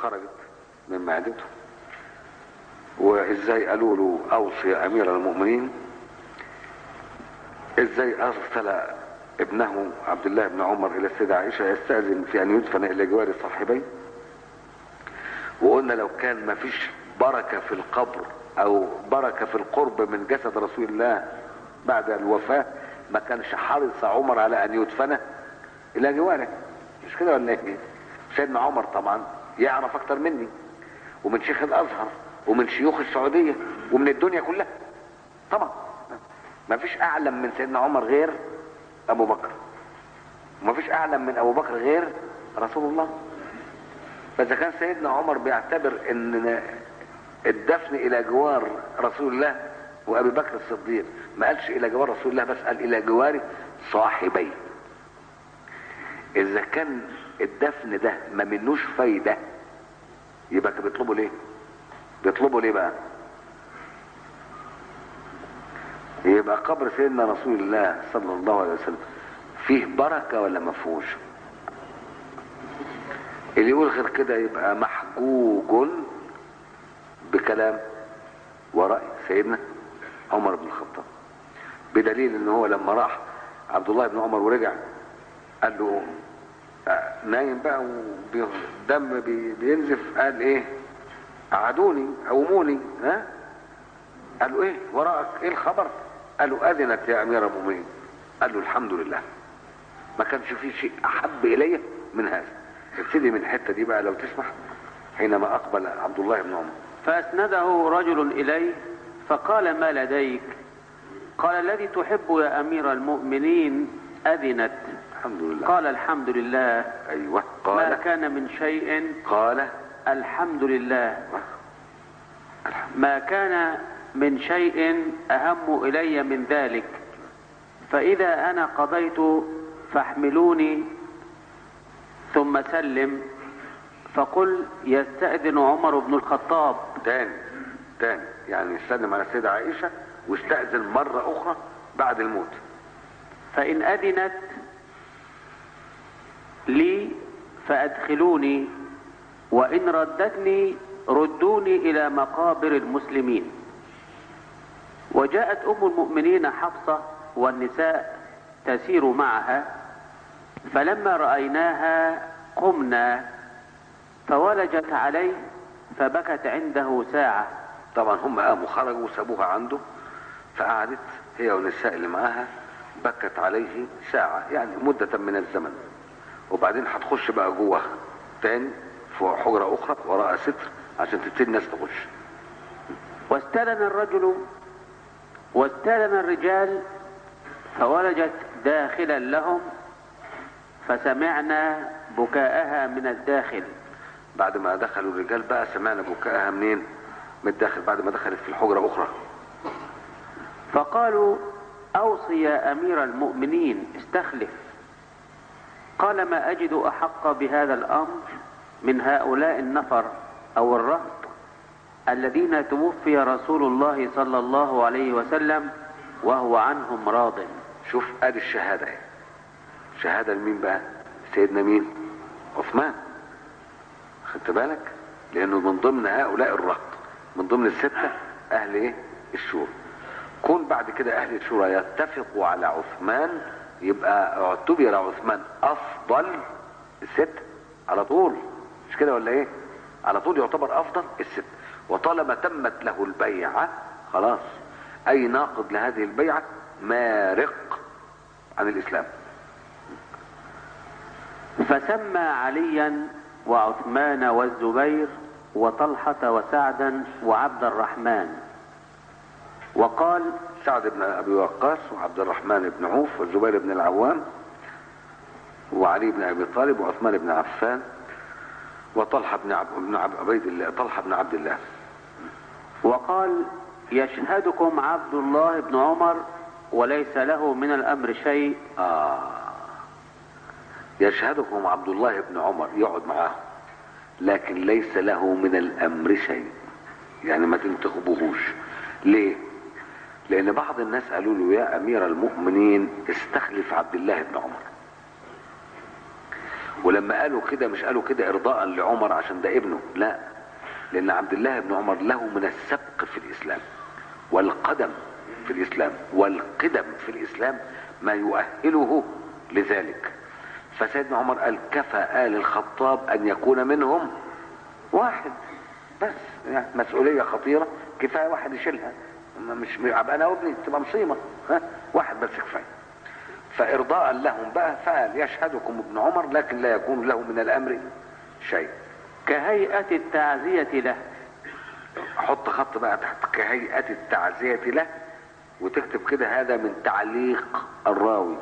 خرجت من معدته وازاي قالوا له اوصي يا امير المؤمنين ازاي ارسل ابنه عبد الله بن عمر الى السيدة عائشة يستأذن في ان يدفن الى جوار صاحبيه وقلنا لو كان ما فيش بركة في القبر او بركة في القرب من جسد رسول الله بعد الوفاة ما كانش حرص عمر على ان يدفن الى جواره مش كده ولا ايه سيدنا عمر طبعا يعرف اكتر مني ومن شيخ الازهر ومن شيوخ السعودية ومن الدنيا كلها طبعا ما فيش اعلم من سيدنا عمر غير ابو بكر وما فيش اعلم من ابو بكر غير رسول الله فاذا كان سيدنا عمر بيعتبر ان الدفن الى جوار رسول الله وابي بكر الصديق ما قالش الى جوار رسول الله بس قال الى جوار صاحبيه اذا كان الدفن ده ما منوش فايده يبقى كانوا بيطلبوا ليه بيطلبوا ليه بقى يبقى قبر سيدنا رسول الله صلى الله عليه وسلم فيه بركة ولا مفهوش اللي يقول غير كده يبقى محجوج بكلام ورأي سيدنا عمر بن الخطاب بدليل ان هو لما راح عبد الله بن عمر ورجع قال له آه، نايم بقى والدم بي- بينزف قال ايه قعدوني قوموني ها قال له ايه وراءك ايه الخبر قال له اذنت يا امير المؤمنين قال له الحمد لله ما كانش في شيء احب الي من هذا ابتدي من الحته دي بقى لو تسمح حينما اقبل عبد الله بن عمر فأسنده رجل إليه فقال ما لديك قال الذي تحب يا أمير المؤمنين أذنت الحمد لله قال الحمد لله ايوه ما قال كان من شيء قال الحمد لله ما كان من شيء أهم إلي من ذلك فإذا أنا قضيت فاحملوني ثم سلم فقل يستأذن عمر بن الخطاب تاني تاني يعني سلم على السيدة عائشة واستأذن مرة أخرى بعد الموت فإن أذنت لي فأدخلوني وإن ردتني ردوني إلى مقابر المسلمين وجاءت أم المؤمنين حفصة والنساء تسير معها فلما رأيناها قمنا فولجت عليه فبكت عنده ساعة طبعا هم قاموا خرجوا وسابوها عنده فقعدت هي والنساء اللي معاها بكت عليه ساعة يعني مدة من الزمن وبعدين هتخش بقى جوه تاني في حجرة أخرى وراء ستر عشان تبتدي الناس تخش واستلم الرجل واستلم الرجال فولجت داخلا لهم فسمعنا بكاءها من الداخل بعد ما دخلوا الرجال بقى سمعنا بكائها منين من الداخل بعد ما دخلت في الحجرة أخرى فقالوا أوصي يا أمير المؤمنين استخلف قال ما أجد أحق بهذا الأمر من هؤلاء النفر أو الرهط الذين توفي رسول الله صلى الله عليه وسلم وهو عنهم راض شوف ادي الشهادة اهي شهادة لمين بقى سيدنا مين عثمان خدت بالك لانه من ضمن هؤلاء الرهط من ضمن الستة اهل ايه الشورى كون بعد كده اهل الشورى يتفقوا على عثمان يبقى اعتبر عثمان افضل الست على طول مش كده ولا ايه على طول يعتبر افضل الست وطالما تمت له البيعة خلاص اي ناقض لهذه البيعة مارق عن الاسلام فسمى عليا وعثمان والزبير وطلحة وسعدا وعبد الرحمن وقال سعد بن ابي وقاص وعبد الرحمن بن عوف والزبير بن العوام وعلي بن ابي طالب وعثمان بن عفان وطلحه بن عب... بن عب... عبيد الله طلحه بن عبد الله وقال يشهدكم عبد الله بن عمر وليس له من الأمر شيء آه يشهدكم عبد الله بن عمر يقعد معاهم لكن ليس له من الامر شيء يعني ما تنتخبوهوش ليه لان بعض الناس قالوا له يا امير المؤمنين استخلف عبد الله بن عمر ولما قالوا كده مش قالوا كده ارضاء لعمر عشان ده ابنه لا لان عبد الله بن عمر له من السبق في الاسلام والقدم في الاسلام والقدم في الاسلام ما يؤهله لذلك فسيدنا عمر قال كفى آل الخطاب أن يكون منهم واحد بس يعني مسؤولية خطيرة كفاية واحد يشيلها مش أبقى أنا وابني تبقى مصيبة ها واحد بس كفاية فإرضاء لهم بقى فقال يشهدكم ابن عمر لكن لا يكون له من الأمر شيء كهيئة التعزية له حط خط بقى تحت كهيئة التعزية له وتكتب كده هذا من تعليق الراوي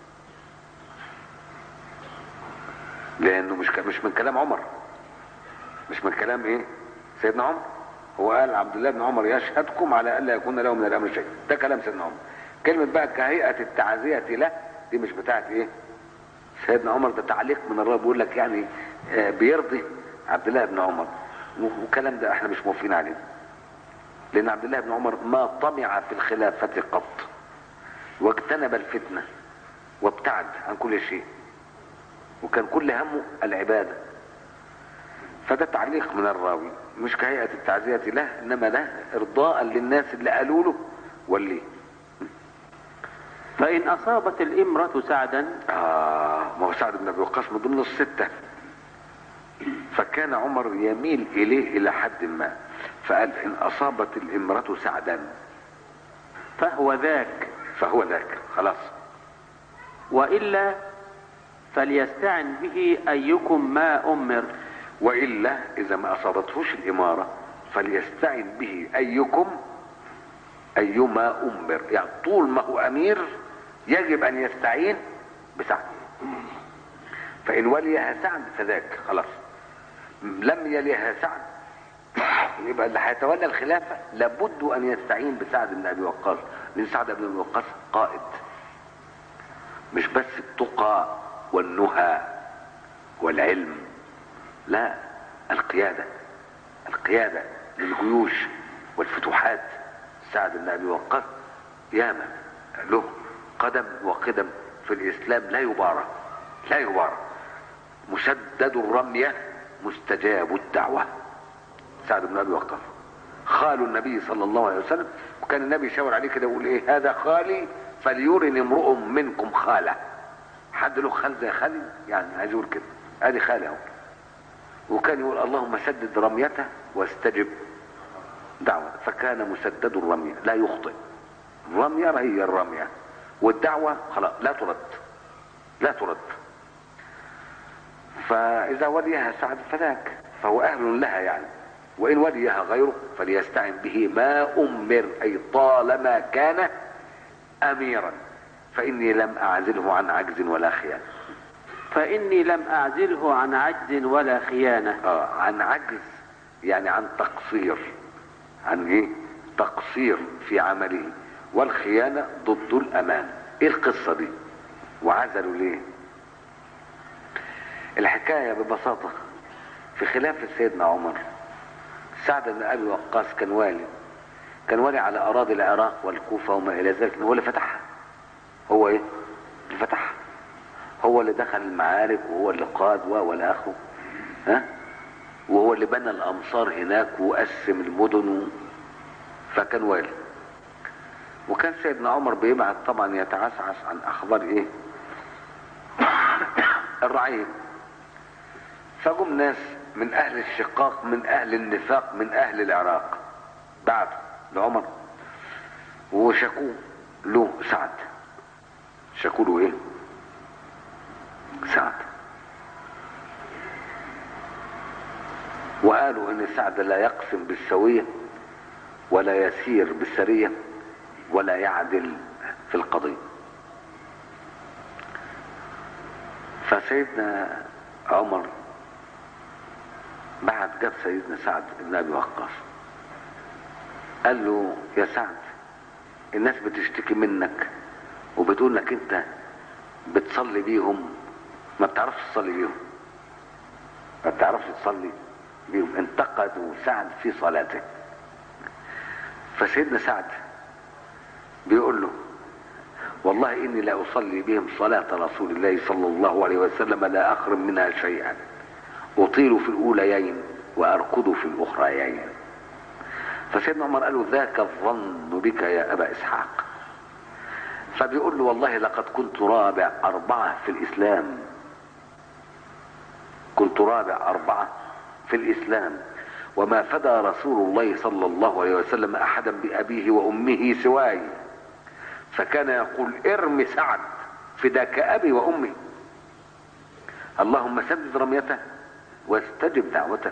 لانه مش مش من كلام عمر مش من كلام ايه سيدنا عمر هو قال عبد الله بن عمر يشهدكم على الا يكون له من الامر شيء ده كلام سيدنا عمر كلمه بقى كهيئه التعزيه له دي مش بتاعت ايه سيدنا عمر ده تعليق من الراوي بيقول لك يعني آه بيرضي عبد الله بن عمر والكلام ده احنا مش موافقين عليه لان عبد الله بن عمر ما طمع في الخلافه قط واجتنب الفتنه وابتعد عن كل شيء وكان كل همه العبادة فده تعليق من الراوي مش كهيئة التعزية له إنما ده إرضاء للناس اللي قالوا له وليه فإن أصابت الإمرة سعدا آه ما هو سعد بن أبي وقاص من ضمن الستة فكان عمر يميل إليه إلى حد ما فقال إن أصابت الإمرة سعدا فهو ذاك فهو ذاك خلاص وإلا فليستعن به أيكم ما أمر وإلا إذا ما أصابتهوش الإمارة فليستعن به أيكم أيما أمر يعني طول ما هو أمير يجب أن يستعين بسعد فإن وليها سعد فذاك خلاص لم يليها سعد يبقى اللي هيتولى الخلافة لابد أن يستعين بسعد بن أبي وقاص لأن سعد بن أبي وقاص قائد مش بس التقى والنهى والعلم لا القيادة القيادة للجيوش والفتوحات سعد بن أبي وقاص ياما له قدم وقدم في الإسلام لا يبارى لا يبارى مسدد الرمية مستجاب الدعوة سعد بن أبي وقاص خال النبي صلى الله عليه وسلم وكان النبي يشاور عليه كده يقول ايه هذا خالي فليرني امرؤ منكم خاله حد له خال زي خالي يعني عايز يقول كده ادي خالي اهو وكان يقول اللهم سدد رميته واستجب دعوة فكان مسدد الرمية لا يخطئ الرمية هي الرمية والدعوة خلاص لا ترد لا ترد فإذا وليها سعد فذاك فهو أهل لها يعني وإن وليها غيره فليستعن به ما أمر أي طالما كان أميرا فإني لم أعزله عن عجز ولا خيانة فإني لم أعزله عن عجز ولا خيانة آه عن عجز يعني عن تقصير عن ايه تقصير في عمله والخيانة ضد الأمان ايه القصة دي وعزلوا ليه الحكاية ببساطة في خلافة سيدنا عمر سعد بن أبي وقاص كان والي كان والي على أراضي العراق والكوفة وما إلى ذلك هو اللي فتحها هو إيه اللي فتحها هو اللي دخل المعارك وهو اللي قاد ولا أخو ها وهو اللي بنى الأمصار هناك وقسم المدن و... فكان والي وكان سيدنا عمر بيبعت طبعا يتعسعس عن أخبار إيه الرعية فجم ناس من أهل الشقاق من أهل النفاق من أهل العراق بعد لعمر وشكوه له سعد شكوا له ايه سعد وقالوا ان سعد لا يقسم بالسوية ولا يسير بالسرية ولا يعدل في القضية فسيدنا عمر بعد جاب سيدنا سعد بن ابي وقاص قال له يا سعد الناس بتشتكي منك وبتقول انك انت بتصلي بيهم ما بتعرفش تصلي بيهم ما بتعرفش تصلي بيهم انتقدوا سعد في صلاته فسيدنا سعد بيقول له والله إني لا أصلي بهم صلاة رسول الله صلى الله عليه وسلم لا أخرم منها شيئا أطيل في الأوليين وأركض في الأخريين فسيدنا عمر قال له ذاك الظن بك يا أبا إسحاق فبيقول له والله لقد كنت رابع أربعة في الإسلام كنت رابع أربعة في الإسلام وما فدى رسول الله صلى الله عليه وسلم أحدا بأبيه وأمه سواي فكان يقول ارم سعد فداك أبي وأمي اللهم سدد رميته واستجب دعوته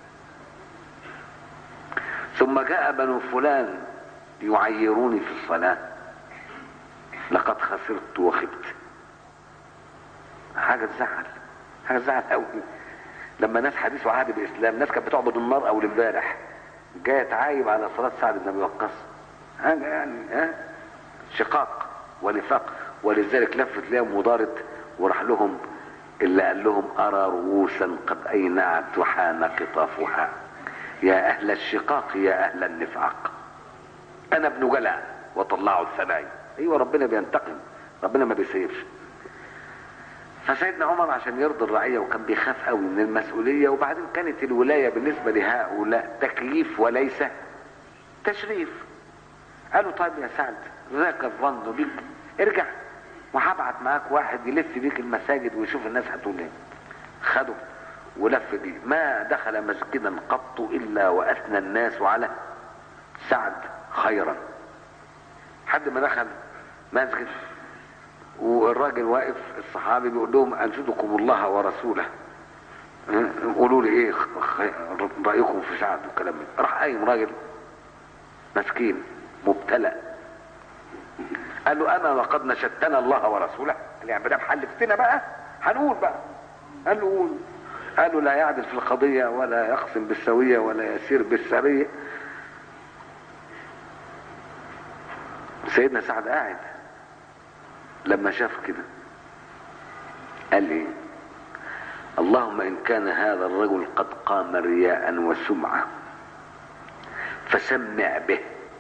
ثم جاء بنو فلان يعيروني في الصلاة لقد خسرت وخبت حاجة تزعل حاجة تزعل قوي لما ناس حديث وعهد بالإسلام ناس كانت بتعبد النار أول امبارح جاية تعايب على صلاة سعد بن أبي وقاص حاجة يعني ها شقاق ونفاق ولذلك لفت ليهم ودارت وراح لهم اللي قال لهم أرى رؤوسا قد أينعت وحان قطافها يا أهل الشقاق يا أهل النفاق أنا ابن جلع وطلعوا الثنايا أيوة ربنا بينتقم ربنا ما بيسيبش فسيدنا عمر عشان يرضي الرعية وكان بيخاف قوي من المسؤولية وبعدين كانت الولاية بالنسبة لهؤلاء تكليف وليس تشريف قالوا طيب يا سعد ذاك الظن بك ارجع وهبعت معاك واحد يلف بيك المساجد ويشوف الناس هتقول ايه خده ولف بيه ما دخل مسجدا قط الا واثنى الناس على سعد خيرا حد ما دخل مسجد والراجل واقف الصحابي بيقول لهم انشدكم الله ورسوله قولوا لي ايه رايكم في سعد والكلام ده راح قايم راجل مسكين مبتلى قال له انا لقد نشدتنا الله ورسوله يعني بدل حلفتنا بقى هنقول بقى قال له قول قال له لا يعدل في القضية ولا يقسم بالسوية ولا يسير بالسرية سيدنا سعد قاعد لما شاف كده قال ايه اللهم ان كان هذا الرجل قد قام رياء وسمعة فسمع به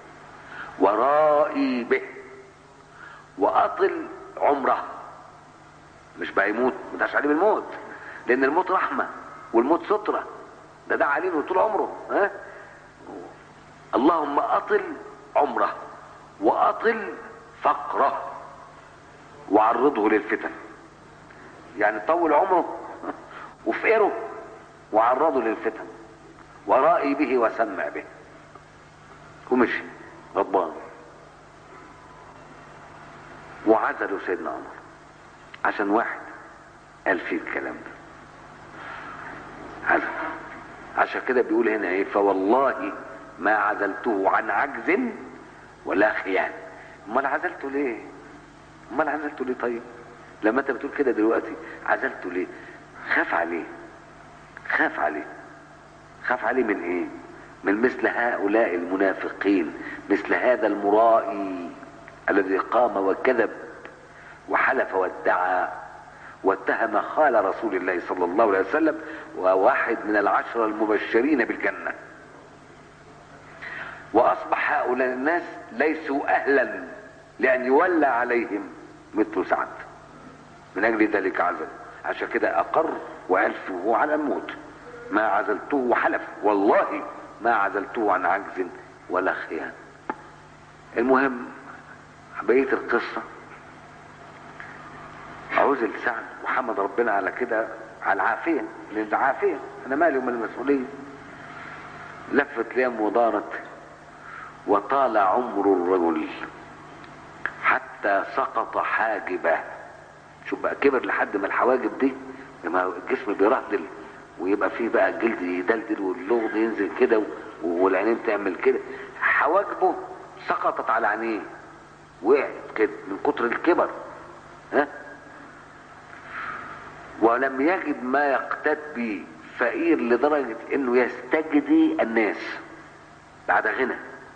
ورائي به واطل عمره مش بقى يموت ما دعش عليه بالموت لان الموت رحمة والموت سترة ده ده عليه طول عمره ها اللهم اطل عمره واطل فقره وعرضه للفتن يعني طول عمره وفقره وعرضه للفتن ورائي به وسمع به ومشي غضبان وعزلوا سيدنا عمر عشان واحد قال فيه الكلام ده عزل عشان كده بيقول هنا ايه فوالله ما عزلته عن عجز ولا خيانة امال عزلته ليه امال عزلته ليه طيب لما انت بتقول كده دلوقتي عزلته ليه خاف عليه خاف عليه خاف عليه من ايه من مثل هؤلاء المنافقين مثل هذا المرائي الذي قام وكذب وحلف وادعى واتهم خال رسول الله صلى الله عليه وسلم وواحد من العشرة المبشرين بالجنة وأصبح هؤلاء الناس ليسوا أهلا لأن يولى عليهم مثل سعد من أجل ذلك عزل عشان كده أقر وألفه على الموت ما عزلته وحلف والله ما عزلته عن عجز ولا خيانة المهم بقية القصة عزل سعد وحمد ربنا على كده على العافية لأن العافية أنا مالي ومال المسؤولية لفت ليام ودارت وطال عمر الرجل حتى سقط حاجبه شوف بقى كبر لحد ما الحواجب دي لما الجسم بيرهدل ويبقى فيه بقى الجلد يدلدل واللغد ينزل كده والعينين تعمل كده حواجبه سقطت على عينيه وقعت كده من كتر الكبر ها ولم يجد ما يقتد به فقير لدرجة انه يستجدي الناس بعد غنى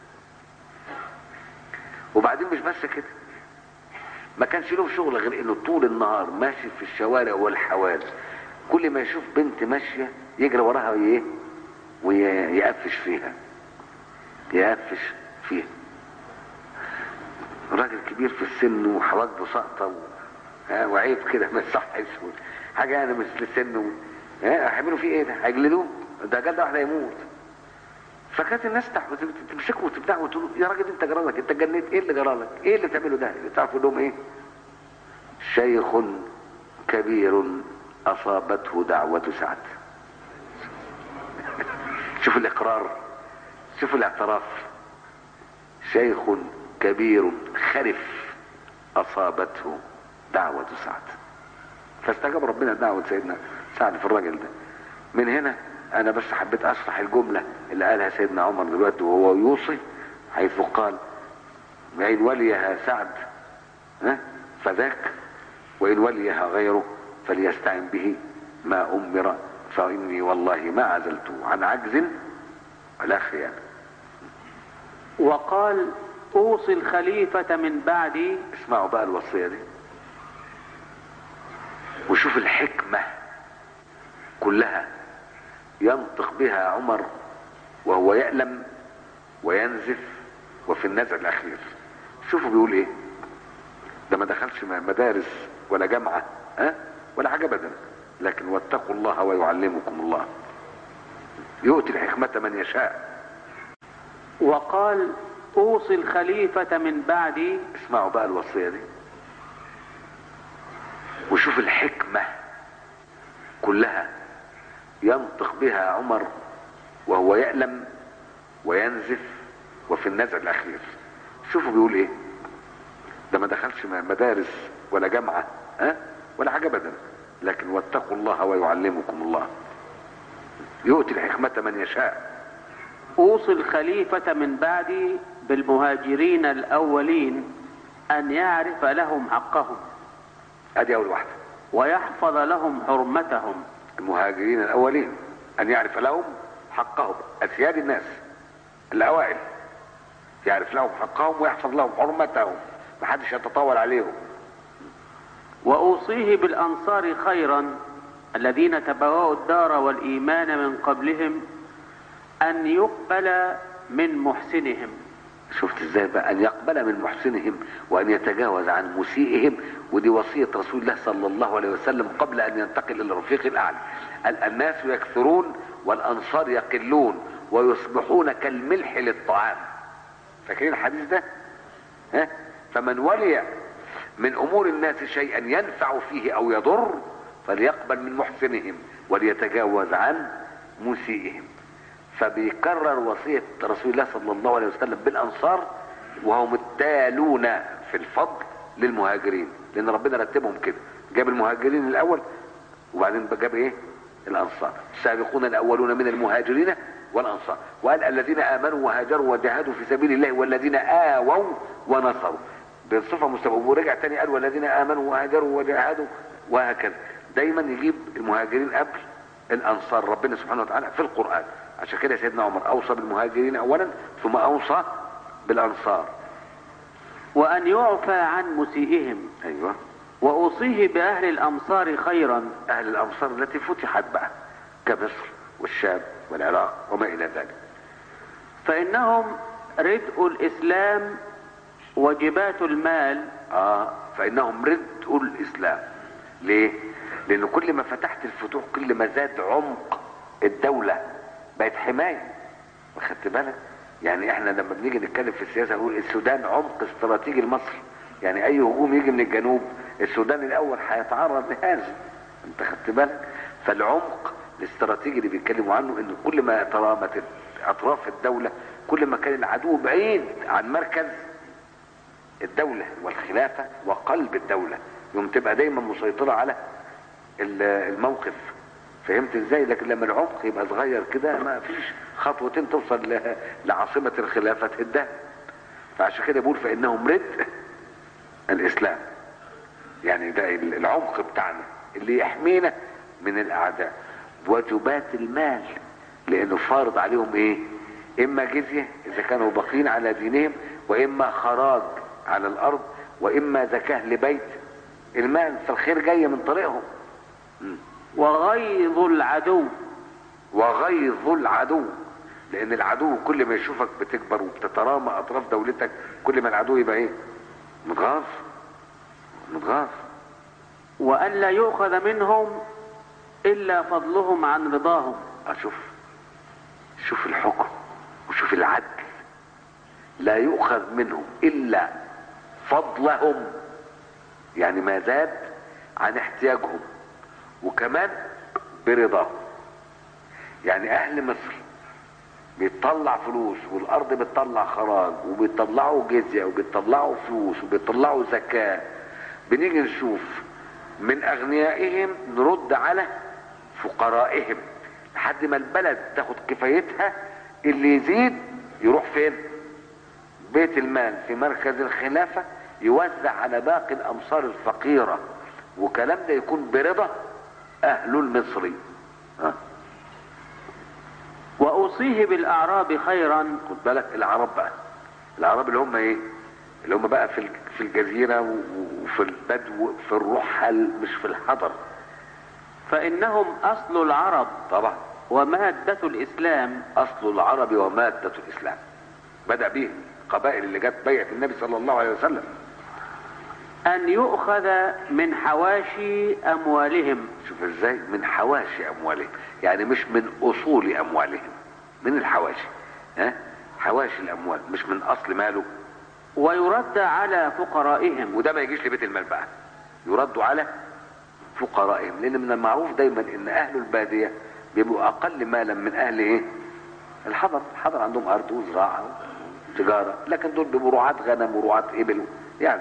وبعدين مش بس كده ما كانش له شغل غير انه طول النهار ماشي في الشوارع والحوادث كل ما يشوف بنت ماشية يجري وراها ايه ويقفش فيها يقفش فيها راجل كبير في السن وحواجبه ساقطه و... ها وعيب كده ما يصحش و... حاجه يعني مش لسنه و... ها هيعملوا فيه ايه ده؟ هيجلدوه ده جلده واحده يموت فكانت الناس تحت تمسكه وتبدعه وتقول يا راجل انت جرالك انت جنيت ايه اللي جرالك؟ ايه اللي بتعمله ده؟ تعرفوا لهم ايه؟ شيخ كبير اصابته دعوه سعد شوف الاقرار شوف الاعتراف شيخ كبير خرف اصابته دعوة سعد فاستجاب ربنا دعوة سيدنا سعد في الراجل ده من هنا انا بس حبيت اشرح الجملة اللي قالها سيدنا عمر دلوقتي وهو يوصي حيث قال وإن وليها سعد ها فذاك وإن وليها غيره فليستعن به ما أمر فإني والله ما عزلت عن عجز ولا خيانة وقال أوصي الخليفة من بعدي اسمعوا بقى الوصية دي وشوف الحكمة كلها ينطق بها عمر وهو يألم وينزف وفي النزع الأخير شوفوا بيقول ايه ده ما دخلش مدارس ولا جامعة ها ولا حاجة ابدا لكن واتقوا الله ويعلمكم الله يؤتي الحكمة من يشاء وقال أوصي الخليفة من بعدي اسمعوا بقى الوصية دي وشوف الحكمة كلها ينطق بها عمر وهو يألم وينزف وفي النزع الأخير شوفوا بيقول ايه ده ما دخلش مدارس ولا جامعة ها ولا حاجة ابدا لكن واتقوا الله ويعلمكم الله يؤتي الحكمة من يشاء أوصي الخليفة من بعدي بالمهاجرين الأولين أن يعرف لهم حقهم ادي اول واحدة ويحفظ لهم حرمتهم المهاجرين الاولين ان يعرف لهم حقهم اسياد الناس الاوائل يعرف لهم حقهم ويحفظ لهم حرمتهم محدش يتطاول عليهم وأوصيه بالأنصار خيرا الذين تبوأوا الدار والإيمان من قبلهم أن يقبل من محسنهم شفت ازاي بقى ان يقبل من محسنهم وان يتجاوز عن مسيئهم ودي وصية رسول الله صلى الله عليه وسلم قبل ان ينتقل الى الرفيق الاعلى قال الناس يكثرون والانصار يقلون ويصبحون كالملح للطعام فاكرين الحديث ده ها فمن ولي من امور الناس شيئا ينفع فيه او يضر فليقبل من محسنهم وليتجاوز عن مسيئهم فبيكرر وصية رسول الله صلى الله عليه وسلم بالأنصار وهم التالون في الفضل للمهاجرين لأن ربنا رتبهم كده جاب المهاجرين الأول وبعدين جاب إيه الأنصار السابقون الأولون من المهاجرين والأنصار وقال الذين آمنوا وهاجروا وجاهدوا في سبيل الله والذين آووا ونصروا بصفة مستوى ورجع تاني قال والذين آمنوا وهاجروا وجاهدوا وهكذا دايما يجيب المهاجرين قبل الأنصار ربنا سبحانه وتعالى في القرآن عشان كده سيدنا عمر اوصى بالمهاجرين اولا ثم اوصى بالانصار وأن يعفى عن مسيئهم ايوه وأوصيه بأهل الأمصار خيرا اهل الامصار التي فتحت بقى كمصر والشام والعراق وما الى ذلك فإنهم ردء الإسلام وجبات المال اه فانهم ردء الاسلام ليه لان كل ما فتحت الفتوح كل ما زاد عمق الدولة بقت حماية واخدت بالك يعني احنا لما بنيجي نتكلم في السياسة نقول السودان عمق استراتيجي لمصر يعني اي هجوم يجي من الجنوب السودان الاول هيتعرض لهذا انت خدت بالك فالعمق الاستراتيجي اللي بيتكلموا عنه ان كل ما ترامت اطراف الدولة كل ما كان العدو بعيد عن مركز الدولة والخلافة وقلب الدولة يوم تبقى دايما مسيطرة على الموقف فهمت ازاي لكن لما العمق يبقى صغير كده ما فيش خطوتين توصل ل- لعاصمة الخلافة تهدها فعشان كده بقول فانهم ردء الاسلام يعني ده العمق بتاعنا اللي يحمينا من الاعداء وجبات المال لانه فارض عليهم ايه اما جزية اذا كانوا باقين على دينهم واما خراج على الارض واما زكاة لبيت المال فالخير جاي من طريقهم م. وغيظ العدو وغيظ العدو لان العدو كل ما يشوفك بتكبر وبتترامى اطراف دولتك كل ما العدو يبقى ايه متغاظ متغاظ وألا يؤخذ منهم إلا فضلهم عن رضاهم اشوف شوف الحكم وشوف العدل لا يؤخذ منهم الا فضلهم يعني ما زاد عن احتياجهم وكمان برضاهم يعني اهل مصر بيطلع فلوس والارض بتطلع خراج وبيطلعوا جزيه وبيطلعوا فلوس وبيطلعوا زكاه بنيجي نشوف من اغنيائهم نرد على فقرائهم لحد ما البلد تاخد كفايتها اللي يزيد يروح فين بيت المال في مركز الخلافة يوزع على باقي الامصار الفقيرة وكلام ده يكون برضا اهل المصري ها وأوصيه بالأعراب خيرا خد بالك العرب بقى العرب اللي هم ايه اللي هم بقى في الج- في الجزيرة و- وفي البدو في الرحل مش في الحضر فإنهم أصل العرب طبعا ومادة الإسلام اصل العرب ومادة الاسلام بدأ به قبائل اللي جت بيعة النبي صلى الله عليه وسلم أن يؤخذ من حواشي أموالهم شوف ازاي من حواشي اموالهم يعني مش من اصول اموالهم من الحواشي ها حواشي الاموال مش من اصل ماله ويرد على فقرائهم وده ما يجيش لبيت المال بقى يرد على فقرائهم لان من المعروف دايما ان اهل الباديه بيبقوا اقل مالا من اهل ايه الحضر الحضر عندهم ارض وزراعه وتجاره لكن دول بيبقوا رعاة غنم ورعاة ابل يعني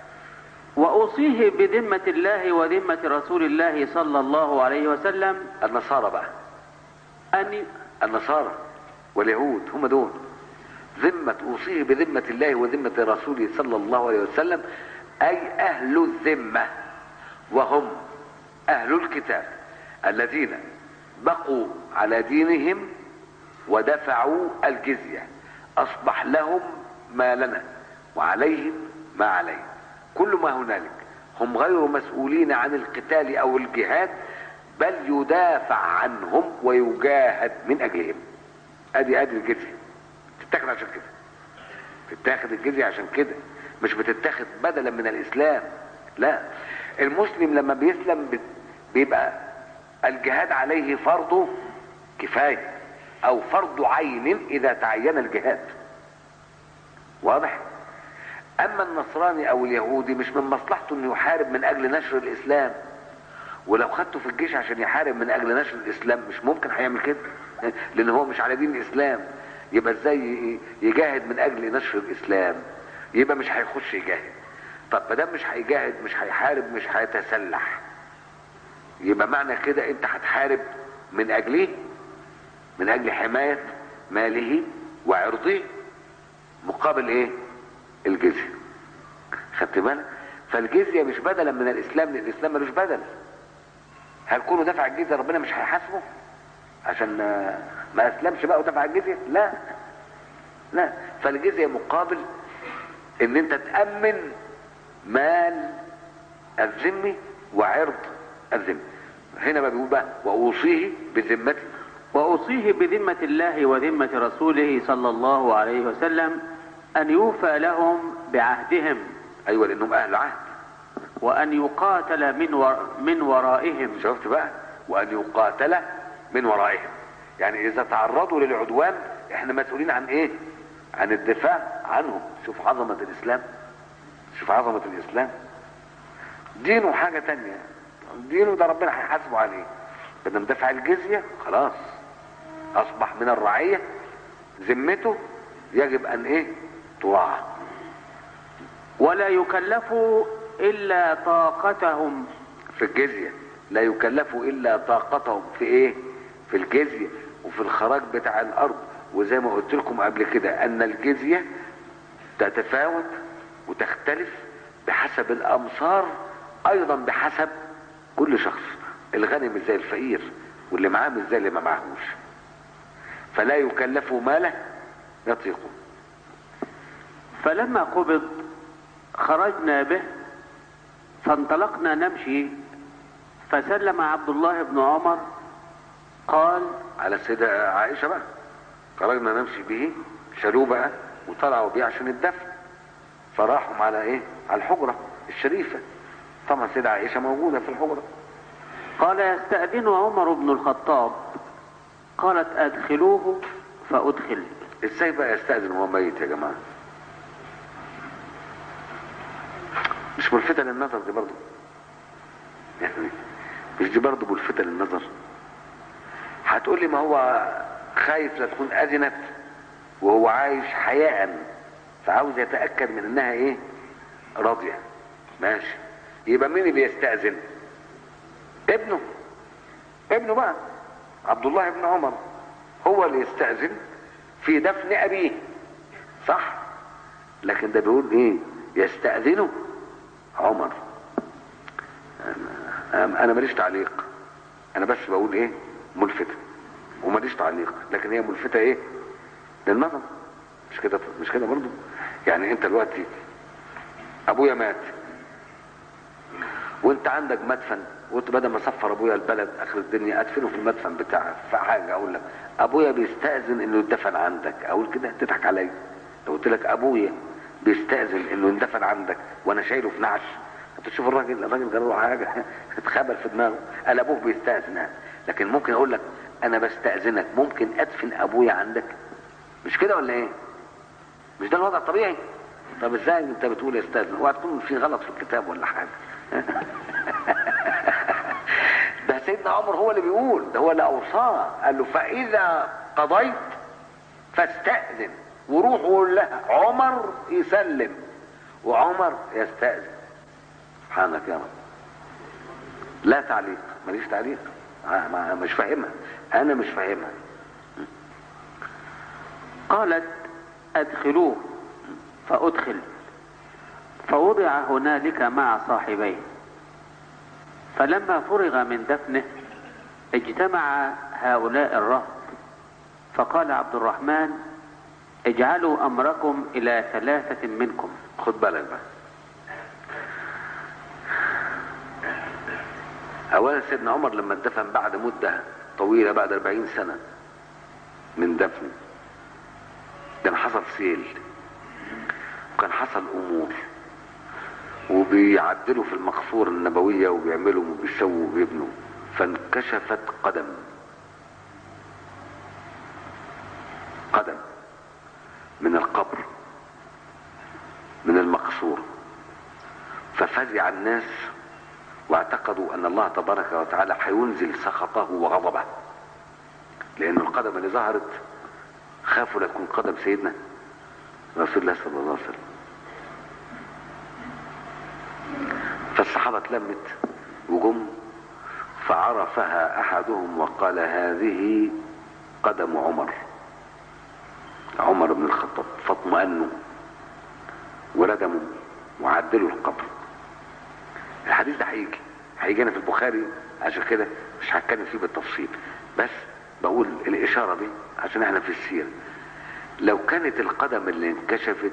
وأوصيه بذمة الله وذمة رسول الله صلى الله عليه وسلم النصارى بقى أن النصارى واليهود هم دول ذمة أوصيه بذمة الله وذمة رسوله صلى الله عليه وسلم أي أهل الذمة وهم أهل الكتاب الذين بقوا على دينهم ودفعوا الجزية أصبح لهم ما لنا وعليهم ما عليهم كل ما هنالك هم غير مسؤولين عن القتال أو الجهاد بل يدافع عنهم ويجاهد من أجلهم أدي أدي الجزية تتاخد عشان كده تتاخد الجزية عشان كده مش بتتاخد بدلا من الإسلام لا المسلم لما بيسلم بت- بيبقى الجهاد عليه فرض كفاية أو فرض عين إذا تعين الجهاد واضح أما النصراني أو اليهودي مش من مصلحته إنه يحارب من أجل نشر الإسلام ولو خدته في الجيش عشان يحارب من أجل نشر الإسلام مش ممكن هيعمل كده لأن هو مش على دين الإسلام يبقى إزاي ي- يجاهد من أجل نشر الإسلام يبقى مش هيخش يجاهد طب ما دام مش هيجاهد مش هيحارب مش هيتسلح يبقى معنى كده انت هتحارب من اجله من اجل حماية ماله وعرضه مقابل ايه الجزية خدت بالك فالجزية مش بدلا من الاسلام لان الاسلام ملوش بدل هل كونه دفع الجزية ربنا مش هيحاسبه عشان آه، ما اسلمش بقى ودفع الجزية لا لا فالجزية مقابل ان انت تأمن مال الذمي وعرض الذمي هنا بقى بيقول بقى واوصيه بذمتي وأوصيه بذمة الله وذمة رسوله صلى الله عليه وسلم أن يوفى لهم بعهدهم ايوه لانهم اهل عهد وأن يقاتل من, ور من ورائهم شفت بقى وان يقاتل من ورائهم يعني اذا تعرضوا للعدوان احنا مسؤولين عن ايه عن الدفاع عنهم شوف عظمة الاسلام شوف عظمة الاسلام دينه حاجة تانية دينه ده ربنا هيحاسبه عليه بدنا دفع الجزية خلاص اصبح من الرعية ذمته يجب ان ايه تراعى ولا يكلف إلا طاقتهم في الجزية لا يكلفوا إلا طاقتهم في إيه؟ في الجزية وفي الخراج بتاع الأرض وزي ما قلت لكم قبل كده أن الجزية تتفاوت وتختلف بحسب الأمصار أيضا بحسب كل شخص الغني مش زي الفقير واللي معاه مش زي اللي ما معهوش فلا يكلفوا ماله يطيقون فلما قبض خرجنا به فانطلقنا نمشي فسلم عبد الله بن عمر قال على السيدة عائشة بقى خرجنا نمشي به شالوه بقى وطلعوا بيه عشان الدفن فراحوا على ايه على الحجرة الشريفة طبعا سيدة عائشة موجودة في الحجرة قال يستأذن عمر بن الخطاب قالت أدخلوه فأدخل ازاي بقى يستأذن وهو ميت يا جماعة مش ملفتة للنظر دي برضه يعني مش دي برضه ملفتة للنظر هتقول لي ما هو خايف لا تكون أذنت وهو عايش حياء فعاوز يتأكد من انها ايه راضية ماشي يبقى مين اللي يستأذن ابنه ابنه بقى عبد الله بن عمر هو اللي يستأذن في دفن أبيه صح لكن ده بيقول ايه يستأذنه عمر انا أنا ماليش تعليق انا بس بقول ايه ملفتة وماليش تعليق لكن هي ملفتة ايه للنظر مش كده مش كده برضه يعني انت دلوقتي ابويا مات وانت عندك مدفن وانت بدل ما اسفر ابويا البلد اخر الدنيا ادفنه في المدفن بتاعك فحاجه اقول لك ابويا بيستاذن انه يدفن عندك اقول كده تضحك عليا لو قلت لك ابويا بيستاذن انه يندفن عندك وانا شايله في نعش انت تشوف الراجل الراجل جرى له حاجه اتخبل في دماغه قال ابوه بيستاذن لكن ممكن اقول لك انا بستاذنك ممكن ادفن ابويا عندك مش كده ولا ايه مش ده الوضع الطبيعي طب ازاي انت بتقول يستاذن اوعى تكون في غلط في الكتاب ولا حاجه ده سيدنا عمر هو اللي بيقول ده هو اللي اوصاه قال له فاذا قضيت فاستاذن وروح وقول لها عمر يسلم وعمر يستاذن سبحانك يا رب لا تعليق ماليش تعليق آه، ما- مش فاهمها انا مش فاهمها قالت أدخلوه فأدخل فوضع هنالك مع صاحبيه فلما فرغ من دفنه اجتمع هؤلاء الرهط فقال عبد الرحمن اجعلوا أمركم إلى ثلاثة منكم خد بالك بقى اولا سيدنا عمر لما اتدفن بعد مدة طويلة بعد 40 سنة من دفنه كان حصل سيل وكان حصل امور وبيعدلوا في المقصورة النبوية وبيعملوا وبيسووا وبيبنوا فانكشفت قدم قدم من القبر من المقصور ففزع الناس واعتقدوا ان الله تبارك وتعالى هينزل سخطه وغضبه لان القدم اللي ظهرت خافوا لا تكون قدم سيدنا رسول الله صلى الله عليه وسلم فالصحابة اتلمت وجم فعرفها احدهم وقال هذه قدم عمر عمر بن الخطاب فاطمأنوا وردموا وعدلوا القبر الحديث ده هيجي هيجي انا في البخاري عشان كده مش هتكلم فيه بالتفصيل بس بقول الاشاره دي عشان احنا في السيره لو كانت القدم اللي انكشفت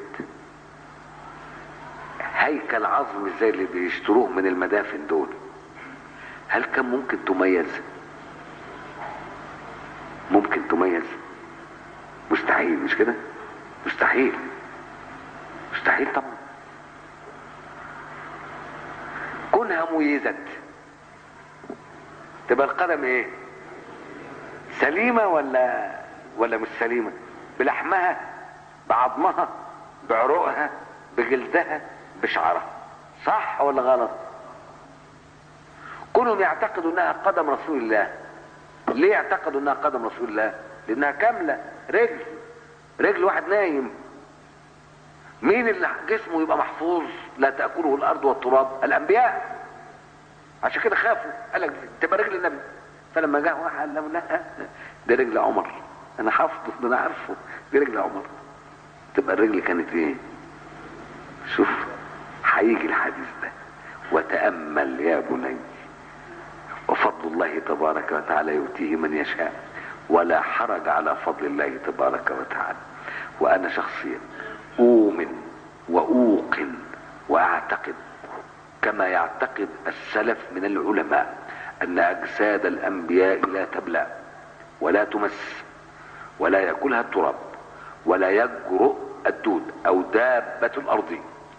هيكل عظم زي اللي بيشتروه من المدافن دول هل كان ممكن تميز ممكن تميز مستحيل مش كده مستحيل مستحيل طبعا كونها ميزت تبقى القدم ايه سليمة ولا ولا مش سليمة بلحمها بعظمها بعروقها بجلدها بشعرها صح ولا غلط كونهم يعتقدوا انها قدم رسول الله ليه يعتقدوا انها قدم رسول الله لانها كاملة رجل رجل واحد نايم مين اللي جسمه يبقى محفوظ لا تأكله الأرض والتراب الأنبياء عشان كده خافوا قال لك تبقى رجل النبي فلما جاء واحد قال له لا ده رجل عمر أنا حافظه ده أنا عارفه دي رجل عمر تبقى الرجل كانت إيه؟ شوف هيجي الحديث ده وتأمل يا بني وفضل الله تبارك وتعالى يؤتيه من يشاء ولا حرج على فضل الله تبارك وتعالى وأنا شخصيا أؤمن وأوقن وأعتقد كما يعتقد السلف من العلماء أن أجساد الأنبياء لا تبلى ولا تمس ولا يأكلها التراب ولا يجرؤ الدود أو دابة الأرض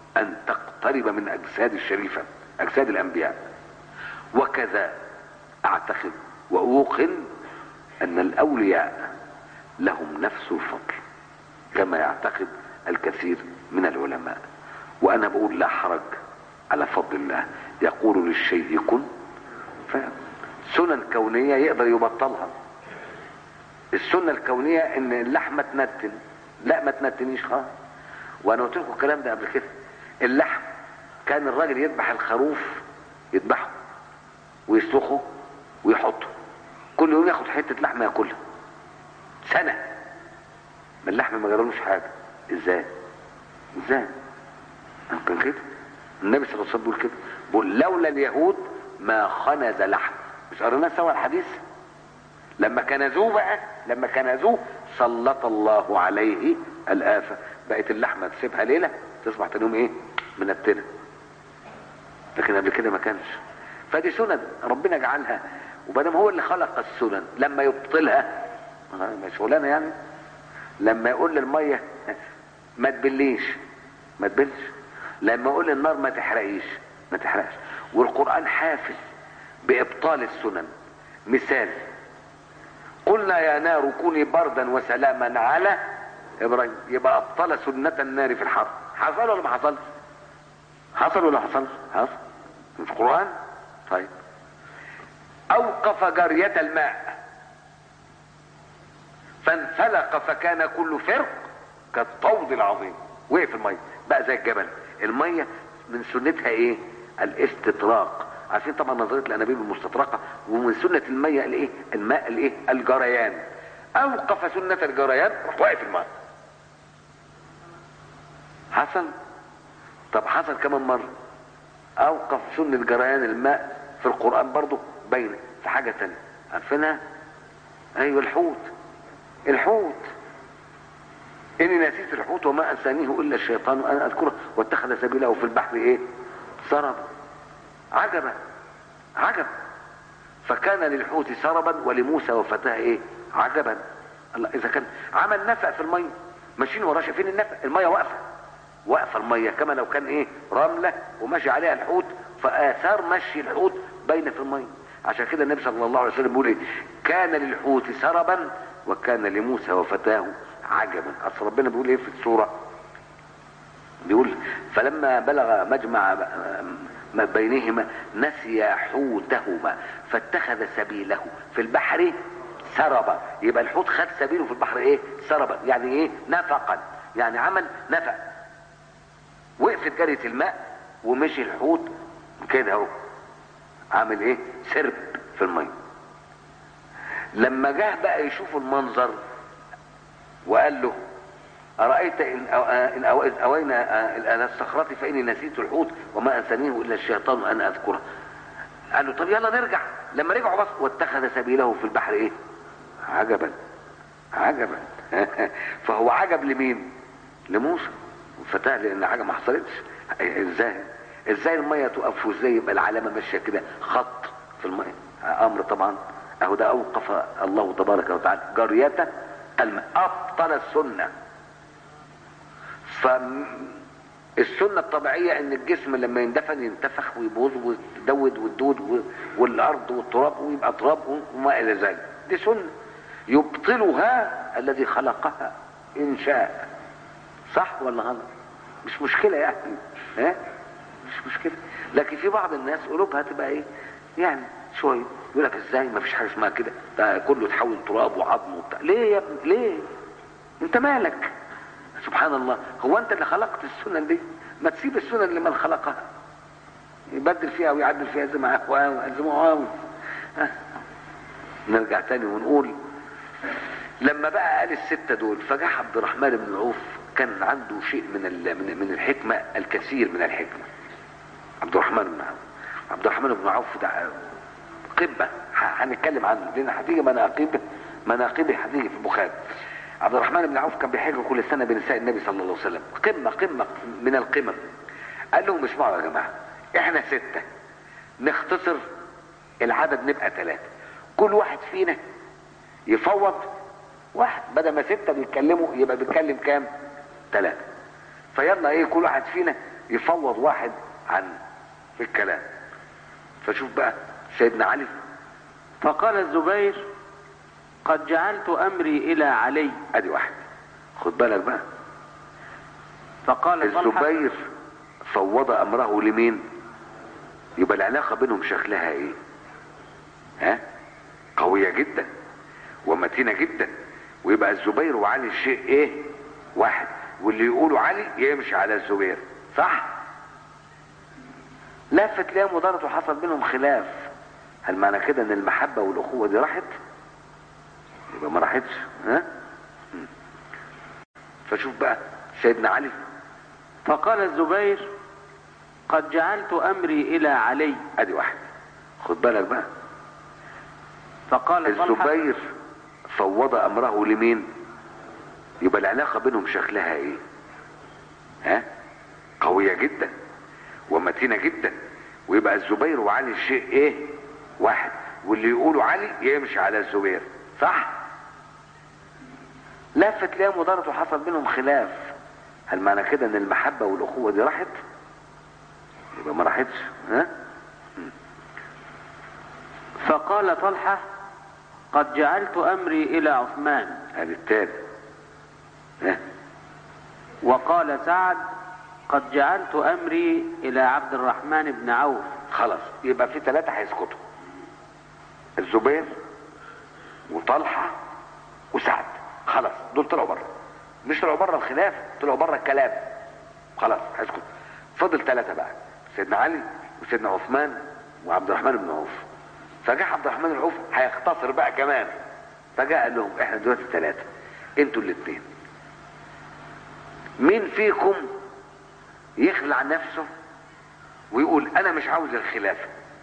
ان تقترب من اجساد الشريفة اجساد الانبياء وكذا اعتقد واوقن ان الاولياء لهم نفس الفضل كما يعتقد الكثير من العلماء وانا بقول لا حرج على فضل الله يقول للشيء كن سنن كونية يقدر يبطلها السنة الكونية ان اللحمة تنتن لا ما تنتنيش خالص وانا قلت لكم الكلام ده قبل كده اللحم كان الراجل يذبح الخروف يذبحه ويسلخه ويحطه كل يوم ياخد حتة لحمة ياكلها سنة ما اللحم ما جرالوش حاجة ازاي ازاي كان كده النبي صلى الله عليه وسلم بيقول كده بيقول لولا اليهود ما خنز لحم مش قريناه سوا الحديث لما كنزوه بقى لما كنزوه سلط الله عليه الآفة بقت اللحمة تسيبها ليلة تصبح تاني يوم ايه منتنة لكن قبل كده ما كانش فدي سنن ربنا جعلها وبدم هو اللي خلق السنن لما يبطلها ما شغلانه يعني لما يقول للميه ما تبليش ما تبلش لما يقول للنار ما تحرقيش ما تحرقش والقرآن حافل بإبطال السنن مثال قلنا يا نار كوني بردا وسلاما على إبراهيم يبقى أبطل سنة النار في الحرب حصل ولا ما حصلش حصل ولا حصلش حصل في القرآن طيب أوقف جرية الماء فانفلق فكان كل فرق كالطود العظيم وقف المية بقى زي الجبل المية من سنتها ايه الاستطراق عارفين طبعا نظريه الانابيب المستطرقه ومن سنه الميه الايه الماء الايه الجريان اوقف سنه الجريان راح واقف الماء حصل طب حصل كمان مره اوقف سنه جريان الماء في القران برضو باينه في حاجه ثانيه عارفينها ايوه الحوت الحوت اني نسيت الحوت وما انسانيه الا الشيطان انا اذكره واتخذ سبيله في البحر ايه سربا عجبا عجب فكان للحوت سربا ولموسى وفتاه ايه عجبا الله اذا كان عمل نفق في الميه ماشيين وراه شايفين النفق الميه واقفه واقفه الميه كما لو كان ايه رمله وماشي عليها الحوت فاثار مشي الحوت باينه في الميه عشان كده النبي صلى الله عليه وسلم بيقول ايه كان للحوت سربا وكان لموسى وفتاه عجبا اصل ربنا بيقول ايه في السوره بيقول فلما بلغ مجمع ما بينهما نسي حوتهما فاتخذ سبيله في البحر سربا يبقى الحوت خد سبيله في البحر ايه سربا يعني ايه نفقا يعني عمل نفق وقفت جرية الماء ومشي الحوت كده اهو عامل ايه سرب في الميه لما جه بقى يشوف المنظر وقال له أرأيت إن, أو إن أو إذ أوينا إلى الصخرة فإني نسيت الحوت وما أنسانيه إلا الشيطان أن أذكره قال له طب يلا نرجع لما رجعوا بس واتخذ سبيله في البحر إيه عجبا عجبا فهو عجب لمين لموسى فتاه لأن حاجة ما حصلتش إزاي إزاي المية تقف وإزاي يبقى العلامة ماشية كده خط في المية أمر طبعا أهو ده أوقف الله تبارك وتعالى جريته الماء أبطل السنة فالسنة الطبيعية ان الجسم لما يندفن ينتفخ ويبوظ ويدود والدود والارض والتراب ويبقى تراب وما الى ذلك دي سنة يبطلها الذي خلقها ان شاء صح ولا غلط مش مشكلة يعني ها مش مشكلة لكن في بعض الناس قلوبها تبقى ايه يعني شوية يقول لك ازاي ما فيش حاجة اسمها كده ده كله تحول تراب وعظم وبتاع ليه يا ابني ليه انت مالك سبحان الله هو انت اللي خلقت السنن دي ما تسيب السنن لمن خلقها يبدل فيها ويعدل فيها زي ما زي ما هو نرجع تاني ونقول لما بقى قال الستة دول فجاء عبد الرحمن بن عوف كان عنده شيء من من من الحكمة الكثير من الحكمة عبد الرحمن بن عوف عبد الرحمن بن عوف ده قبة هنتكلم عنه لان هتيجي مناقب مناقبه هتيجي في البخاري عبد الرحمن بن عوف كان بيحج كل سنه بنساء النبي صلى الله عليه وسلم قمه قمه من القمم قال لهم اسمعوا يا جماعه احنا سته نختصر العدد نبقى ثلاثه كل واحد فينا يفوض واحد بدل ما سته بيتكلموا يبقى بيتكلم كام ثلاثه فيلا ايه كل واحد فينا يفوض واحد عن في الكلام فشوف بقى سيدنا علي فقال الزبير قد جعلت أمري إلى علي ادي واحد خد بالك بقى فقال طلحة الزبير فوض امره لمين يبقى العلاقه بينهم شكلها ايه ها قويه جدا ومتينه جدا ويبقى الزبير وعلي الشيء ايه واحد واللي يقولوا علي يمشي على الزبير صح لفت ليه مضارة وحصل بينهم خلاف هل معنى كده ان المحبة والاخوة دي راحت يبقى ما راحتش ها مم. فشوف بقى سيدنا علي فقال الزبير قد جعلت أمري إلى علي ادي واحد خد بالك بقى فقال طلحة الزبير فوض امره لمين يبقى العلاقة بينهم شكلها ايه ها قوية جدا ومتينة جدا ويبقى الزبير وعلي الشيء ايه واحد واللي يقولوا علي يمشي على الزبير صح لفت ليه مضارة وحصل بينهم خلاف هل معنى كده ان المحبة والاخوة دي راحت يبقى ما راحتش ها فقال طلحة قد جعلت أمري إلى عثمان ادي التاني ها وقال سعد قد جعلت أمري إلى عبد الرحمن بن عوف خلاص يبقى في ثلاثة هيسكتوا الزبير وطلحة وسعد خلاص دول طلعوا بره مش طلعوا بره الخلاف طلعوا بره الكلام خلاص هيسكت فضل ثلاثة بقى سيدنا علي وسيدنا عثمان وعبد الرحمن بن عوف فجاء عبد الرحمن بن عوف هيختصر بقى كمان فجاء قال لهم احنا دلوقتي ثلاثة انتوا الاثنين مين فيكم يخلع نفسه ويقول انا مش عاوز الخلافه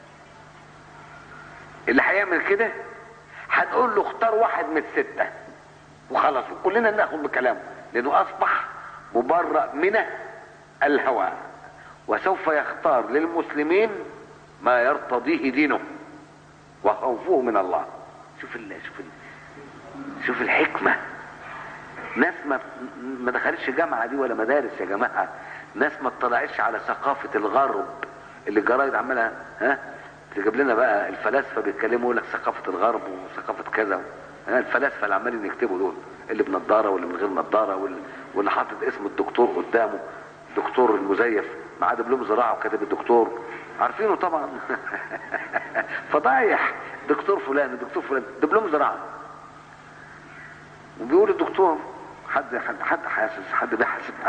اللي هيعمل كده هنقول له اختار واحد من السته وخلاص كلنا ناخد بكلامه لانه اصبح مبرأ من الهوى وسوف يختار للمسلمين ما يرتضيه دينه وخوفه من الله شوف ال شوف ال شوف الحكمه ناس ما ما دخلتش جامعه دي ولا مدارس يا جماعه ناس ما اطلعتش على ثقافه الغرب اللي الجرايد عمالها ها تجيب لنا بقى الفلاسفه بيتكلموا يقول لك ثقافه الغرب وثقافه كذا ها الفلاسفه اللي عمالين يكتبوا دول اللي بنضاره واللي من غير نضاره واللي, واللي حاطط اسم الدكتور قدامه دكتور المزيف معاه دبلوم زراعه وكاتب الدكتور عارفينه طبعا فضايح دكتور فلان دكتور فلان دبلوم زراعه وبيقول الدكتور حد حد حد حاسس حد بيحاسب حد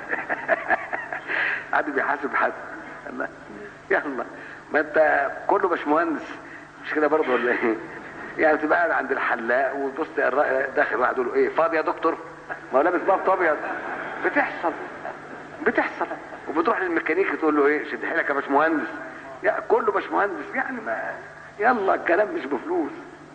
حد بيحاسب حد الله يلا ما انت كله باشمهندس مش كده برضه ولا ايه؟ يعني تبقى قاعد عند الحلاق وتبص الر- داخل واحد يقول له ايه فاضي يا دكتور؟ ما هو لابس باب ابيض بتحصل بتحصل وبتروح للميكانيكي تقول له ايه شد حيلك يا باشمهندس يا كله باشمهندس يعني ما يلا الكلام مش بفلوس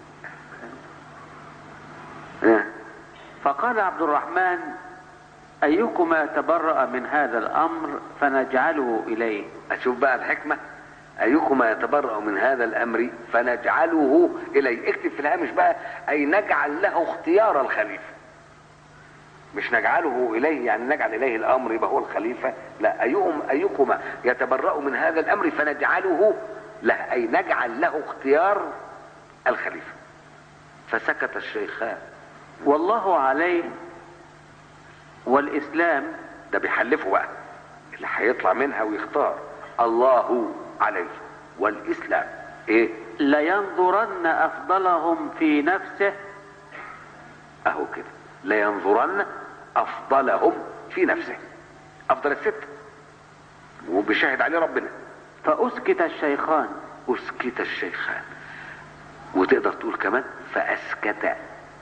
اه. فقال عبد الرحمن أيكما تبرأ من هذا الأمر فنجعله إليه اشوف بقى الحكمة ايكما يتبرأ من هذا الامر فنجعله اليه اكتب في الهامش بقى اي نجعل له اختيار الخليفة مش نجعله اليه يعني نجعل اليه الامر يبقى هو الخليفة لا ايهم ايكما يتبرأ من هذا الامر فنجعله له اي نجعل له اختيار الخليفة فسكت الشيخان والله عليه والإسلام ده بيحلفوا بقى اللي هيطلع منها ويختار الله عليه والاسلام ايه لينظرن أفضلهم في نفسه اهو كده لينظرن افضلهم في نفسه افضل الست وبيشهد عليه ربنا فأسكت الشيخان اسكت الشيخان وتقدر تقول كمان فاسكت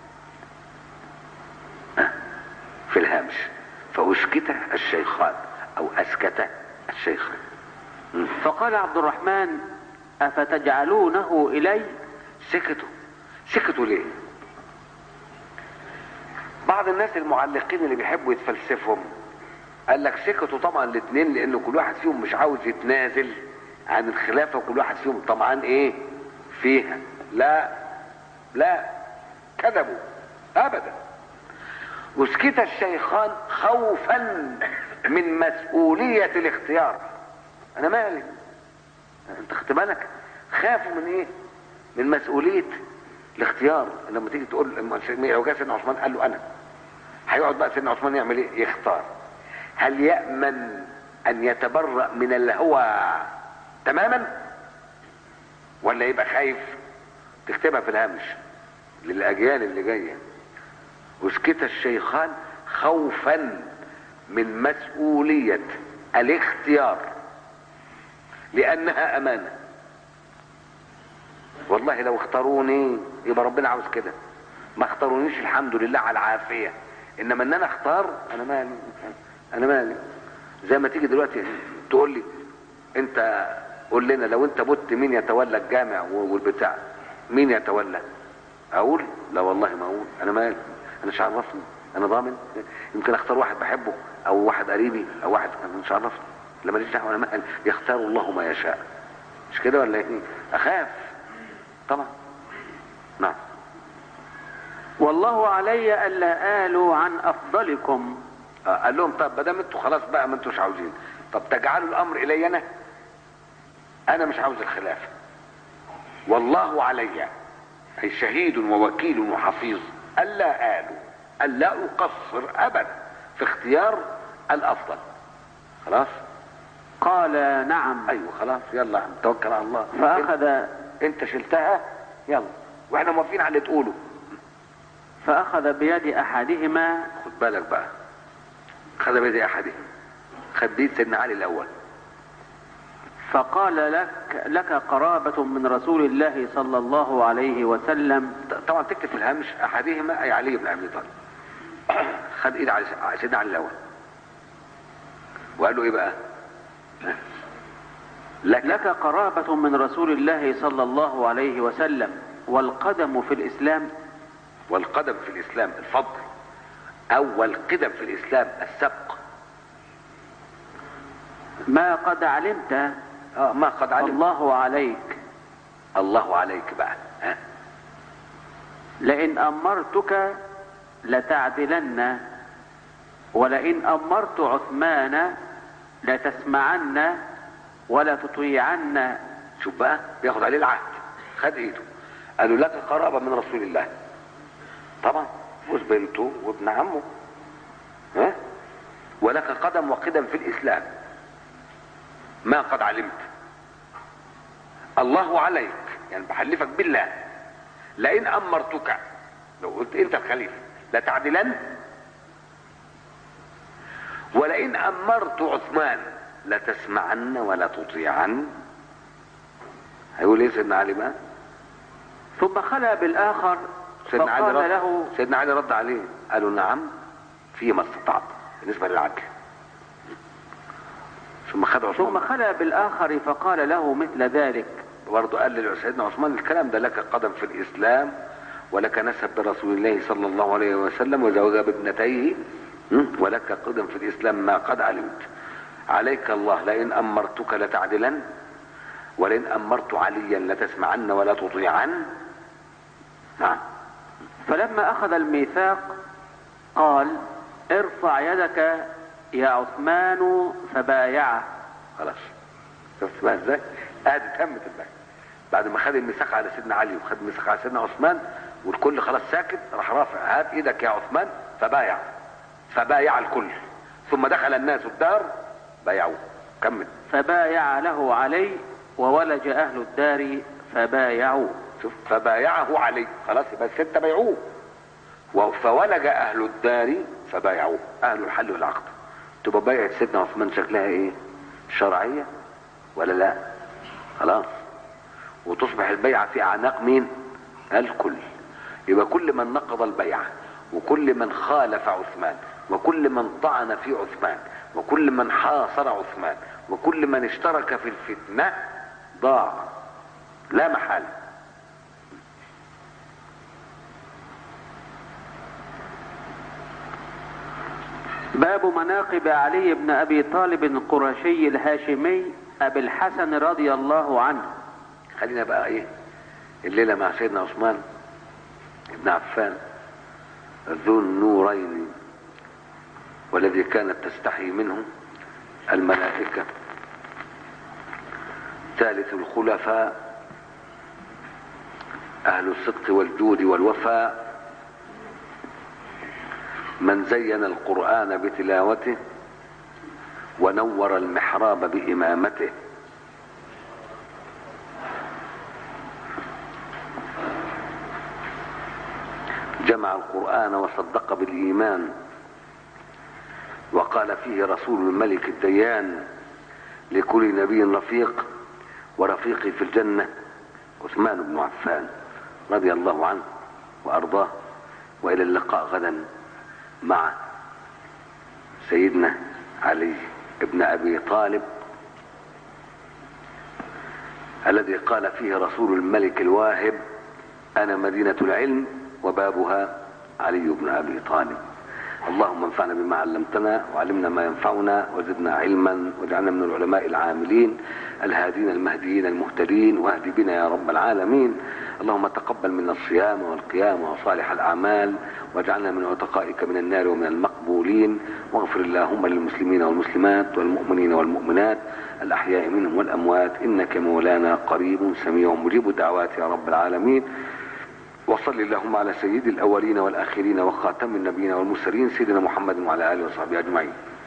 أه، في الهامش فاسكت الشيخان او اسكت الشيخان مم. فقال عبد الرحمن أفتجعلونه إلي سكتوا سكتوا ليه بعض الناس المعلقين اللي بيحبوا يتفلسفهم قال لك سكتوا طبعا الاثنين لان كل واحد فيهم مش عاوز يتنازل عن الخلافه وكل واحد فيهم طمعان ايه فيها لا لا كذبوا ابدا وسكت الشيخان خوفا من مسؤولية الاختيار انا مالي انت خدت بالك خافوا من ايه من مسؤولية الاختيار لما تيجي تقول لما جاء سيدنا عثمان قال له انا هيقعد بقى سيدنا عثمان يعمل ايه يختار هل يأمن ان يتبرأ من الهوى تماما ولا يبقى خايف تكتبها في الهامش للاجيال اللي جايه وسكت الشيخان خوفا من مسؤولية الاختيار لانها امانة والله لو اختاروني يبقى ربنا عاوز كده ما اختارونيش الحمد لله على العافية انما ان انا اختار انا مالي انا مالي زي ما تيجي دلوقتي تقول لي انت قول لنا لو انت مت مين يتولى الجامع والبتاع مين يتولى اقول لا والله ما اقول انا مالي انا مش عرفني انا ضامن يمكن اختار واحد بحبه او واحد قريبي او واحد انا مش عرفني لا ماليش دعوه انا مالي يختار الله ما يشاء مش كده ولا ايه اخاف طبعا نعم والله علي ألا آلوا عن أفضلكم آه، قال لهم طب ما دام انتوا خلاص بقى ما انتوش عاوزين طب تجعلوا الامر الي انا انا مش عاوز الخلافه والله علي اي شهيد ووكيل وحفيظ الا آلوا الا اقصر ابدا في اختيار الافضل خلاص قال نعم ايوه خلاص يلا توكل على الله فأخذ انت شلتها يلا واحنا موافقين على اللي تقوله فأخذ بيد أحدهما خد بالك بقى خد بيد احدهم خد بيد سيدنا علي الاول فقال لك لك قرابة من رسول الله صلى الله عليه وسلم طبعا تكتب في الهامش احدهما اي علي بن ابي طالب خد ايد على سيدنا علي الاول وقال له ايه بقى لك لك قرابة من رسول الله صلى الله عليه وسلم والقدم في الإسلام والقدم في الاسلام الفضل او القدم في الاسلام السبق ما قد علمت اه ما قد علم الله عليك الله عليك بقى ها لئن أمرتك لتعدلن ولئن أمرت عثمان لتسمعن ولا تطيعن شوف بقى بياخد عليه العهد خد ايده قالوا لك قرابة من رسول الله طبعا فوز بنته وابن عمه ها ولك قدم وقدم في الاسلام ما قد علمت الله عليك يعني بحلفك بالله لئن امرتك لو قلت انت الخليفه لتعدلن ولئن امرت عثمان لتسمعن ولا تطيعن هيقول ايه سيدنا علي بقى ثم خلا بالآخر سيدنا علي فقال رد له سيدنا علي رد عليه قالوا نعم فيما استطعت بالنسبه للعدل ثم خد ثم عثمان خلا بالآخر فقال له مثل ذلك برضه قال لسيدنا عثمان الكلام ده لك قدم في الاسلام ولك نسب برسول الله صلى الله عليه وسلم وزوجها بابنتيه م? ولك قدم في الاسلام ما قد علمت عليك الله لئن امرتك لتعدلن ولئن امرت عليا لتسمعن ولا تطيعن نعم فلما أخذ الميثاق قال ارفع يدك يا عثمان فبايعه خلاص شفت بقى ازاي؟ ادي تمت البيع بعد ما خد الميثاق على سيدنا علي وخد الميثاق على سيدنا عثمان والكل خلاص ساكت راح رافع هات ايدك يا عثمان فبايع فبايع الكل ثم دخل الناس الدار بايعوه كمل فبايع له علي وولج أهل الدار فبايعوه شوف فبايعه علي خلاص يبقى الستة بايعوه و- فولج اهل الدار فبايعوه اهل الحل والعقد تبقى بيعة سيدنا عثمان شكلها ايه شرعية ولا لا خلاص وتصبح البيعة في اعناق مين الكل يبقى كل من نقض البيعة وكل من خالف عثمان وكل من طعن في عثمان وكل من حاصر عثمان وكل من اشترك في الفتنة ضاع لا محالة باب مناقب علي بن أبي طالب القرشي الهاشمي أبي الحسن رضي الله عنه خلينا بقى ايه الليله مع سيدنا عثمان بن عفان ذو النورين والذي كانت تستحي منه الملائكة ثالث الخلفاء أهل الصدق والجود والوفاء من زين القرآن بتلاوته ونور المحراب بإمامته جمع القرآن وصدق بالإيمان وقال فيه رسول الملك الديان لكل نبي رفيق ورفيقي في الجنة عثمان بن عفان رضي الله عنه وأرضاه وإلى اللقاء غدا مع سيدنا علي بن أبي طالب الذي قال فيه رسول الملك الواهب أنا مدينة العلم وبابها علي بن أبي طالب اللهم انفعنا بما علمتنا وعلمنا ما ينفعنا وزدنا علما واجعلنا من العلماء العاملين الهادين المهديين المهتدين واهد بنا يا رب العالمين اللهم تقبل منا الصيام والقيام وصالح الأعمال واجعلنا من عتقائك من النار ومن المقبولين واغفر اللهم للمسلمين والمسلمات والمؤمنين والمؤمنات الأحياء منهم والأموات إنك مولانا قريب سميع مجيب الدعوات يا رب العالمين وصل اللهم على سيد الأولين والآخرين وخاتم النبيين والمرسلين سيدنا محمد وعلى آله وصحبه أجمعين